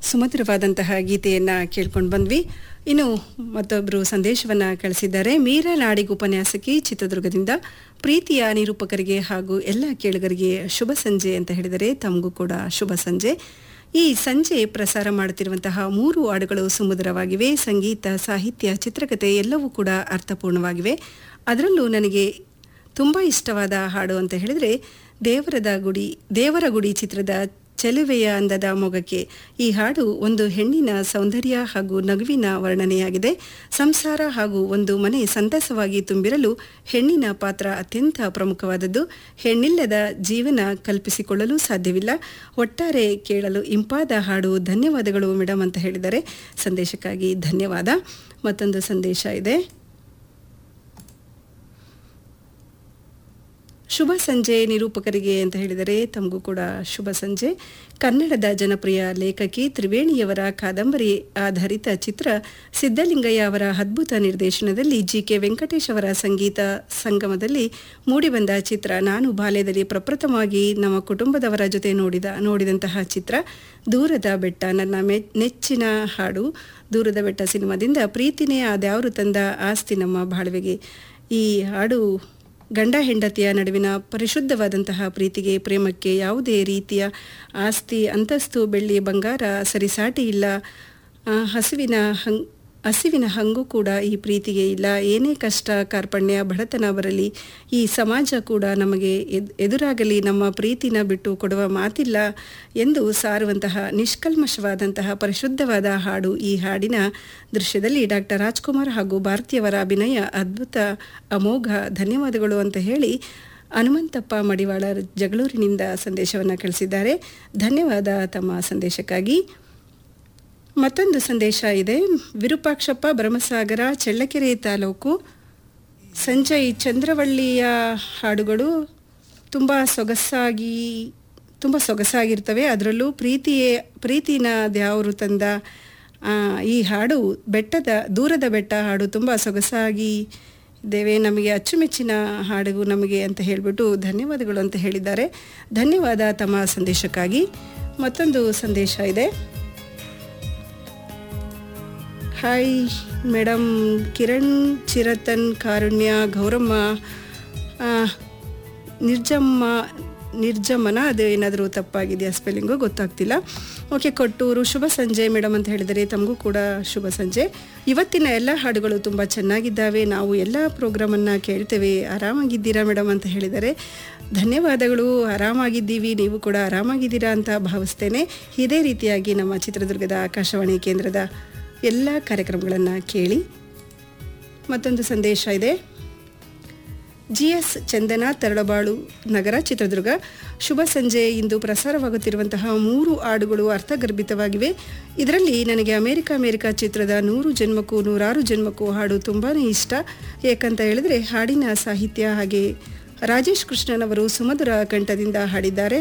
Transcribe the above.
ಸುಮಧುರವಾದಂತಹ ಗೀತೆಯನ್ನ ಕೇಳ್ಕೊಂಡು ಬಂದ್ವಿ ಇನ್ನು ಮತ್ತೊಬ್ಬರು ಸಂದೇಶವನ್ನ ಕಳಿಸಿದ್ದಾರೆ ಮೀರಾ ನಾಡಿಗ್ ಉಪನ್ಯಾಸಕಿ ಚಿತ್ರದುರ್ಗದಿಂದ ಪ್ರೀತಿಯ ನಿರೂಪಕರಿಗೆ ಹಾಗೂ ಎಲ್ಲ ಕೇಳುಗರಿಗೆ ಶುಭ ಸಂಜೆ ಅಂತ ಹೇಳಿದರೆ ತಮಗೂ ಕೂಡ ಶುಭ ಸಂಜೆ ಈ ಸಂಜೆ ಪ್ರಸಾರ ಮಾಡುತ್ತಿರುವಂತಹ ಮೂರು ಹಾಡುಗಳು ಸುಮಧುರವಾಗಿವೆ ಸಂಗೀತ ಸಾಹಿತ್ಯ ಚಿತ್ರಕಥೆ ಎಲ್ಲವೂ ಕೂಡ ಅರ್ಥಪೂರ್ಣವಾಗಿವೆ ಅದರಲ್ಲೂ ನನಗೆ ತುಂಬ ಇಷ್ಟವಾದ ಹಾಡು ಅಂತ ಹೇಳಿದರೆ ದೇವರದ ಗುಡಿ ದೇವರ ಗುಡಿ ಚಿತ್ರದ ಚೆಲುವೆಯ ಅಂದದ ಮೊಗಕ್ಕೆ ಈ ಹಾಡು ಒಂದು ಹೆಣ್ಣಿನ ಸೌಂದರ್ಯ ಹಾಗೂ ನಗುವಿನ ವರ್ಣನೆಯಾಗಿದೆ ಸಂಸಾರ ಹಾಗೂ ಒಂದು ಮನೆ ಸಂತಸವಾಗಿ ತುಂಬಿರಲು ಹೆಣ್ಣಿನ ಪಾತ್ರ ಅತ್ಯಂತ ಪ್ರಮುಖವಾದದ್ದು ಹೆಣ್ಣಿಲ್ಲದ ಜೀವನ ಕಲ್ಪಿಸಿಕೊಳ್ಳಲು ಸಾಧ್ಯವಿಲ್ಲ ಒಟ್ಟಾರೆ ಕೇಳಲು ಇಂಪಾದ ಹಾಡು ಧನ್ಯವಾದಗಳು ಮೇಡಮ್ ಅಂತ ಹೇಳಿದರೆ ಸಂದೇಶಕ್ಕಾಗಿ ಧನ್ಯವಾದ ಮತ್ತೊಂದು ಸಂದೇಶ ಇದೆ ಶುಭ ಸಂಜೆ ನಿರೂಪಕರಿಗೆ ಅಂತ ಹೇಳಿದರೆ ತಮಗೂ ಕೂಡ ಶುಭ ಸಂಜೆ ಕನ್ನಡದ ಜನಪ್ರಿಯ ಲೇಖಕಿ ತ್ರಿವೇಣಿಯವರ ಕಾದಂಬರಿ ಆಧಾರಿತ ಚಿತ್ರ ಸಿದ್ದಲಿಂಗಯ್ಯ ಅವರ ಅದ್ಭುತ ನಿರ್ದೇಶನದಲ್ಲಿ ಜಿ ಕೆ ವೆಂಕಟೇಶ್ ಅವರ ಸಂಗೀತ ಸಂಗಮದಲ್ಲಿ ಮೂಡಿಬಂದ ಚಿತ್ರ ನಾನು ಬಾಲ್ಯದಲ್ಲಿ ಪ್ರಪ್ರಥಮವಾಗಿ ನಮ್ಮ ಕುಟುಂಬದವರ ಜೊತೆ ನೋಡಿದ ನೋಡಿದಂತಹ ಚಿತ್ರ ದೂರದ ಬೆಟ್ಟ ನನ್ನ ಮೆ ನೆಚ್ಚಿನ ಹಾಡು ದೂರದ ಬೆಟ್ಟ ಸಿನಿಮಾದಿಂದ ಪ್ರೀತಿನೇ ಅದ್ಯಾವರು ತಂದ ಆಸ್ತಿ ನಮ್ಮ ಬಾಳ್ವೆಗೆ ಈ ಹಾಡು ಗಂಡ ಹೆಂಡತಿಯ ನಡುವಿನ ಪರಿಶುದ್ಧವಾದಂತಹ ಪ್ರೀತಿಗೆ ಪ್ರೇಮಕ್ಕೆ ಯಾವುದೇ ರೀತಿಯ ಆಸ್ತಿ ಅಂತಸ್ತು ಬೆಳ್ಳಿ ಬಂಗಾರ ಸರಿಸಾಟಿ ಇಲ್ಲ ಆ, ಹಸಿವಿನ ಹಂಗ್ ಹಸಿವಿನ ಹಂಗು ಕೂಡ ಈ ಪ್ರೀತಿಗೆ ಇಲ್ಲ ಏನೇ ಕಷ್ಟ ಕಾರ್ಪಣ್ಯ ಬಡತನ ಬರಲಿ ಈ ಸಮಾಜ ಕೂಡ ನಮಗೆ ಎದ್- ಎದುರಾಗಲಿ ನಮ್ಮ ಪ್ರೀತಿನ ಬಿಟ್ಟು ಕೊಡುವ ಮಾತಿಲ್ಲ ಎಂದು ಸಾರುವಂತಹ ನಿಷ್ಕಲ್ಮಶವಾದಂತಹ ಪರಿಶುದ್ಧವಾದ ಹಾಡು ಈ ಹಾಡಿನ ದೃಶ್ಯದಲ್ಲಿ ಡಾಕ್ಟರ್ ರಾಜ್ಕುಮಾರ್ ಹಾಗೂ ಭಾರತೀಯವರ ಅಭಿನಯ ಅದ್ಭುತ ಅಮೋಘ ಧನ್ಯವಾದಗಳು ಅಂತ ಹೇಳಿ ಹನುಮಂತಪ್ಪ ಮಡಿವಾಳ ಜಗಳೂರಿನಿಂದ ಸಂದೇಶವನ್ನು ಕಳಿಸಿದ್ದಾರೆ ಧನ್ಯವಾದ ತಮ್ಮ ಸಂದೇಶಕ್ಕಾಗಿ ಮತ್ತೊಂದು ಸಂದೇಶ ಇದೆ ವಿರೂಪಾಕ್ಷಪ್ಪ ಭರಮಸಾಗರ ಚಳ್ಳಕೆರೆ ತಾಲೂಕು ಸಂಜಯ್ ಚಂದ್ರವಳ್ಳಿಯ ಹಾಡುಗಳು ತುಂಬ ಸೊಗಸಾಗಿ ತುಂಬ ಸೊಗಸಾಗಿರ್ತವೆ ಅದರಲ್ಲೂ ಪ್ರೀತಿಯೇ ಪ್ರೀತಿನ ದ್ಯಾವರು ತಂದ ಆ, ಈ ಹಾಡು ಬೆಟ್ಟದ ದೂರದ ಬೆಟ್ಟ ಹಾಡು ತುಂಬ ಸೊಗಸಾಗಿ ಇದ್ದೇವೆ ನಮಗೆ ಅಚ್ಚುಮೆಚ್ಚಿನ ಹಾಡು ನಮಗೆ ಅಂತ ಹೇಳಿಬಿಟ್ಟು ಧನ್ಯವಾದಗಳು ಅಂತ ಹೇಳಿದ್ದಾರೆ ಧನ್ಯವಾದ ತಮ್ಮ ಸಂದೇಶಕ್ಕಾಗಿ ಮತ್ತೊಂದು ಸಂದೇಶ ಇದೆ ಹಾಯ್ ಮೇಡಮ್ ಕಿರಣ್ ಚಿರತನ್ ಕಾರುಣ್ಯ ಗೌರಮ್ಮ ಆ, ನಿರ್ಜಮ್ಮ ನಿರ್ಜಮನ ಅದು ಏನಾದರೂ ತಪ್ಪಾಗಿದೆಯಾ ಸ್ಪೆಲ್ಲಿಂಗು ಗೊತ್ತಾಗ್ತಿಲ್ಲ ಓಕೆ ಕೊಟ್ಟೂರು ಶುಭ ಸಂಜೆ ಮೇಡಮ್ ಅಂತ ಹೇಳಿದರೆ ತಮಗೂ ಕೂಡ ಶುಭ ಸಂಜೆ ಇವತ್ತಿನ ಎಲ್ಲ ಹಾಡುಗಳು ತುಂಬ ಚೆನ್ನಾಗಿದ್ದಾವೆ ನಾವು ಎಲ್ಲ ಪ್ರೋಗ್ರಾಮನ್ನು ಕೇಳ್ತೇವೆ ಆರಾಮಾಗಿದ್ದೀರಾ ಮೇಡಮ್ ಅಂತ ಹೇಳಿದರೆ ಧನ್ಯವಾದಗಳು ಆರಾಮಾಗಿದ್ದೀವಿ ನೀವು ಕೂಡ ಆರಾಮಾಗಿದ್ದೀರಾ ಅಂತ ಭಾವಿಸ್ತೇನೆ ಇದೇ ರೀತಿಯಾಗಿ ನಮ್ಮ ಚಿತ್ರದುರ್ಗದ ಆಕಾಶವಾಣಿ ಕೇಂದ್ರದ ಎಲ್ಲ ಕಾರ್ಯಕ್ರಮಗಳನ್ನು ಕೇಳಿ ಮತ್ತೊಂದು ಸಂದೇಶ ಇದೆ ಜಿ ಎಸ್ ಚಂದನ ತರಳಬಾಳು ನಗರ ಚಿತ್ರದುರ್ಗ ಶುಭ ಸಂಜೆ ಇಂದು ಪ್ರಸಾರವಾಗುತ್ತಿರುವಂತಹ ಮೂರು ಹಾಡುಗಳು ಅರ್ಥಗರ್ಭಿತವಾಗಿವೆ ಇದರಲ್ಲಿ ನನಗೆ ಅಮೇರಿಕ ಅಮೇರಿಕ ಚಿತ್ರದ ನೂರು ಜನ್ಮಕ್ಕೂ ನೂರಾರು ಜನ್ಮಕ್ಕೂ ಹಾಡು ತುಂಬಾ ಇಷ್ಟ ಏಕಂತ ಹೇಳಿದ್ರೆ ಹಾಡಿನ ಸಾಹಿತ್ಯ ಹಾಗೆ ರಾಜೇಶ್ ಕೃಷ್ಣನ್ ಅವರು ಸುಮಧುರ ಕಂಠದಿಂದ ಹಾಡಿದ್ದಾರೆ